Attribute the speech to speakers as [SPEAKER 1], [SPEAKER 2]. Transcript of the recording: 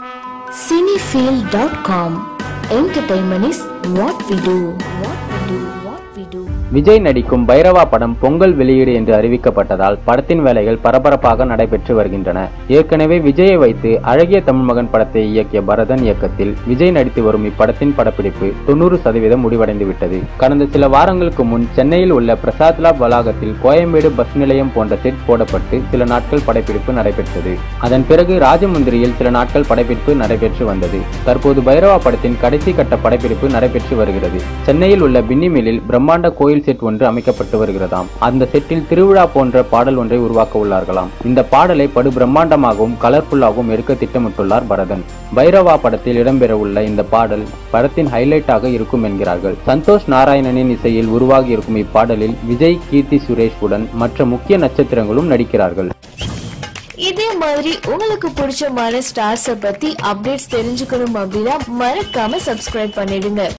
[SPEAKER 1] Cinefield.com. Entertainment is what we do. What we do. What we do.
[SPEAKER 2] Vijay நடிக்கும் பைரவா படம் பொங்கல் வெளியீடு என்று அறிவிக்கப்பட்டதால் படத்தின் வேலைகள் பரபரப்பாக நடைபெற்று வருகின்றன ஏற்கனவே விஜயை வைத்து அழகிய தமிழ் மகன் படத்தை இயக்கிய பரதன் இயக்கத்தில் விஜய் நடித்து வரும் இப்படத்தின் படப்பிடிப்பு தொண்ணூறு சதவீதம் முடிவடைந்து விட்டது கடந்த சில வாரங்களுக்கு முன் சென்னையில் உள்ள பிரசாத் லாப் வளாகத்தில் கோயம்பேடு பஸ் நிலையம் போன்ற செட் போடப்பட்டு சில நாட்கள் படப்பிடிப்பு நடைபெற்றது அதன் பிறகு ராஜமுந்திரியில் சில நாட்கள் படப்பிடிப்பு நடைபெற்று வந்தது தற்போது பைரவா படத்தின் கடைசி கட்ட படப்பிடிப்பு நடைபெற்று வருகிறது சென்னையில் உள்ள பின்னிமிலில் பிரம்மாண்ட கோயில் செட் ஒன்று அமைக்கப்பட்டு வருகிறதாம் அந்த செட்டில் திருவிழா போன்ற பாடல் ஒன்றை உருவாக்க உள்ளார்களாம் இந்த பாடலை படு பிரம்மாண்டமாகவும் கலர்ஃபுல்லாகவும் எடுக்க திட்டமிட்டுள்ளார் பரதன் பைரவா படத்தில் இடம்பெற உள்ள இந்த பாடல் படத்தின் ஹைலைட்டாக இருக்கும் என்கிறார்கள் சந்தோஷ் நாராயணனின் இசையில் உருவாகி இருக்கும் இப்பாடலில் விஜய் கீர்த்தி சுரேஷ் உடன் மற்ற முக்கிய நட்சத்திரங்களும் நடிக்கிறார்கள்
[SPEAKER 1] இதே மாதிரி உங்களுக்கு பிடிச்சமான ஸ்டார்ஸ பத்தி அப்டேட்ஸ் தெரிஞ்சுக்கணும் அப்படின்னா மறக்காம சப்ஸ்கிரைப் பண்ணிடுங்க